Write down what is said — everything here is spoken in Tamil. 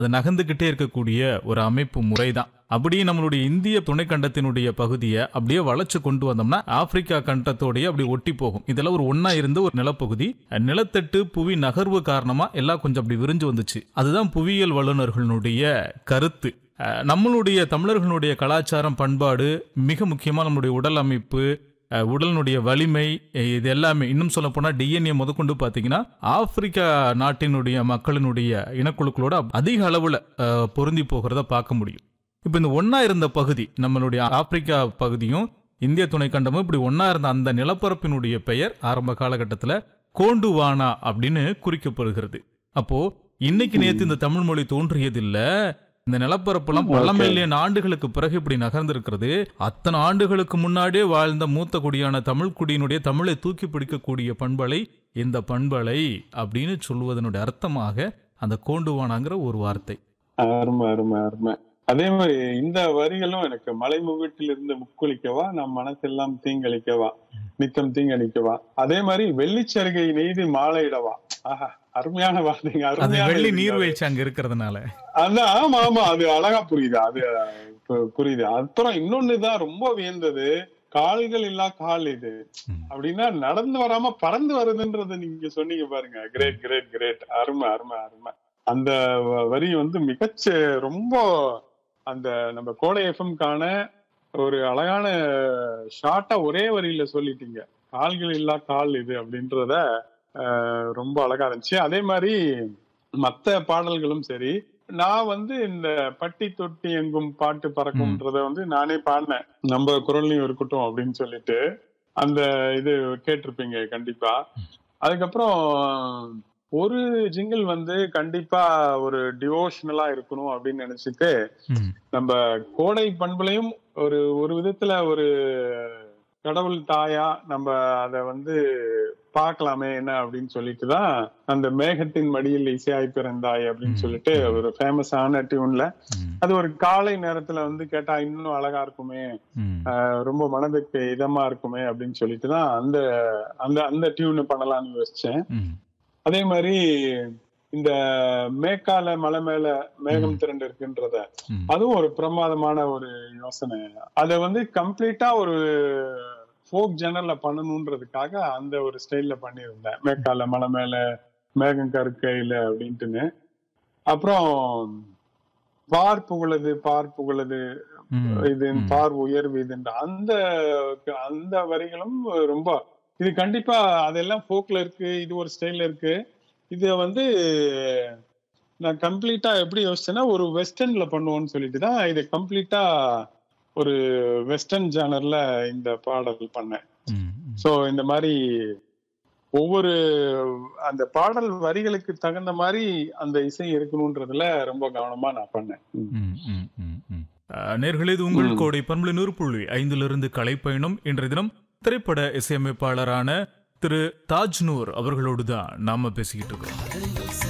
அது நகர்ந்துகிட்டே இருக்கக்கூடிய ஒரு அமைப்பு முறை தான் அப்படியே நம்மளுடைய இந்திய துணைக்கண்டத்தினுடைய பகுதியை அப்படியே வளைச்சு கொண்டு வந்தோம்னா ஆப்பிரிக்கா கண்டத்தோடய அப்படி ஒட்டி போகும் இதெல்லாம் ஒரு ஒண்ணா இருந்த ஒரு நிலப்பகுதி நிலத்தட்டு புவி நகர்வு காரணமா எல்லாம் கொஞ்சம் அப்படி விரிஞ்சு வந்துச்சு அதுதான் புவியியல் வல்லுநர்களுடைய கருத்து அஹ், நம்மளுடைய தமிழர்களுடைய கலாச்சாரம் பண்பாடு மிக முக்கியமா நம்மளுடைய உடல் அமைப்பு அஹ், உடலினுடைய வலிமை அஹ், இது எல்லாமே இன்னும் சொல்ல போனா டிஎன்ஏ முதற்கொண்டு பாத்தீங்கன்னா ஆப்பிரிக்கா நாட்டினுடைய மக்களினுடைய இனக்குழுக்களோட அதிக அளவுல அஹ், பொருந்தி போகிறத பார்க்க முடியும் இப்ப இந்த ஒண்ணா இருந்த பகுதி நம்மளுடைய ஆப்பிரிக்கா பகுதியும் இந்திய துணைக்கண்டமும் இப்படி ஒண்ணா இருந்த அந்த நிலப்பரப்பினுடைய பெயர் ஆரம்ப காலகட்டத்துல கோண்டுவானா அப்படின்னு குறிக்கப்படுகிறது அப்போ இன்னைக்கு நேத்து இந்த தமிழ் மொழி தோன்றியதில்ல இந்த நிலப்பரப்புலாம் பல Okay. மில்லியன் ஆண்டுகளுக்கு பிறகு இப்படி நகர்ந்திருக்கிறது அத்தனை ஆண்டுகளுக்கு முன்னாடியே வாழ்ந்த மூத்த குடியான தமிழ் குடியினுடைய தமிழை தூக்கி பிடிக்கக்கூடிய பண்பலை இந்த பண்பலை அப்படின்னு சொல்வதனுடைய அர்த்தமாக அந்த கோண்டுவானாங்கிற ஒரு வார்த்தை அருமை அருமை அருமை அதே மாதிரி இந்த வரிகளும் எனக்கு மலைமுகட்டில் இருந்து முக்குளிக்கவா நம் மனசெல்லாம் தீங்களிக்கவா நித்தம் தீங்கணிக்கவா அதே மாதிரி வெள்ளிச்சருகை நெய்து மாலையிடவா ஆஹா அருமையான வார்த்தைங்க அது அருமையான வெள்ளி இது. நீர்வீழ்ச்சி அங்க இருக்கிறதுனால அதான் ஆமா ஆமா அது அழகா புரியுது அது பு- புரியுது அப்புறம் இன்னொன்னுதான் ரொம்ப வியந்தது கால்கள் இல்லா கால் இது ம். அப்படின்னா நடந்து வராம பறந்து வருதுன்றத நீங்க சொன்னீங்க பாருங்க கிரேட் கிரேட் கிரேட் அருமை அருமை அருமை அந்த வ- வரி வந்து மிகச்ச ரொம்ப அந்த நம்ம கோடை எஃப்எம்கான ஒரு அழகான ஷார்ட்டா ஒரே வரியில சொல்லிட்டீங்க கால்கள் இல்லா கால் இது அப்படின்றத அஹ், ரொம்ப அழகா இருந்துச்சு அதே மாதிரி மத்த பாடல்களும் சரி நான் வந்து இந்த பட்டி தொட்டி எங்கும் பாட்டு பறக்கும்ன்றத வந்து நானே பாடினேன் நம்ம குரல்லையும் இருக்கட்டும் அப்படின்னு சொல்லிட்டு அந்த இது கேட்டிருப்பீங்க கண்டிப்பா அதுக்கப்புறம் ஒரு ஜிங்கிள் வந்து கண்டிப்பா ஒரு டிவோஷனலா இருக்கணும் அப்படின்னு நினைச்சிட்டு ம். நம்ம கோடை பண்புலையும் ஒரு ஒரு விதத்துல ஒரு கடவுள் தாயா நம்ம அத வந்து பார்க்கலாமே என்ன அப்படின்னு சொல்லிட்டு தான் அந்த மேகத்தின் மடியில் இசையாய் பிறந்தாய் அப்படின்னு ம். சொல்லிட்டு ஒரு ஃபேமஸான டியூன்ல ம். அது ஒரு காலை நேரத்துல வந்து கேட்டா இன்னும் அழகா இருக்குமே ம். அஹ் ரொம்ப மனதுக்கு இதமா இருக்குமே அப்படின்னு சொல்லிட்டு தான் அந்த அந்த அந்த டியூன் பண்ணலாம்னு யோசிச்சேன் ம். அதே மாதிரி இந்த மேக்கால மலை மேல மேகம் திரண்டு இருக்குன்றத ம். அதுவும் ஒரு பிரமாதமான ஒரு யோசனை அத வந்து கம்ப்ளீட்டா ஒரு ஃபோக் ஜெனர்ல பண்ணணுன்றதுக்காக அந்த ஒரு ஸ்டைல்ல பண்ணியிருந்தேன் மேக்கால மலை மேல மேகம் கருக்கையில அப்படின்ட்டுன்னு அப்புறம் பார் புகழுது பார் புகழுது ம். இது ம். பார் உயர்வு இதுன்ற அந்த அந்த வரிகளும் ரொம்ப இது கண்டிப்பா அதெல்லாம் ஃபோக்ல இருக்கு இது ஒரு ஸ்டைல்ல இருக்கு இத வந்து நான் கம்ப்ளீட்டா எப்படி யோசிச்சேன்னா ஒரு வெஸ்டர்ன்ல பண்ணுவோம்னு சொல்லிட்டு தான் இது கம்ப்ளீட்டா ஒரு வெஸ்டர்ன் ஜானர்ல இந்த பாடல் பண்ணேன் ம். ம். சோ இந்த மாதிரி ஒவ்வொரு அந்த பாடல் வரிகளுக்கு தகுந்த மாதிரி அந்த இசை இருக்கணும்ன்றதுல ரொம்ப கவனமா நான் பண்ணேன் ம். ம், ம், ம், ம். அஹ், நேர்களே இது உங்கள் ம். கோடை பண்புல நூறு புள்ளி ஐந்திலிருந்து கலைப்பயணம் இன்றைய தினம் திரைப்பட இசையமைப்பாளரான திரு தாஜ்னூர் அவர்களோடு தான் நாம பேசிக்கிட்டு இருக்கோம்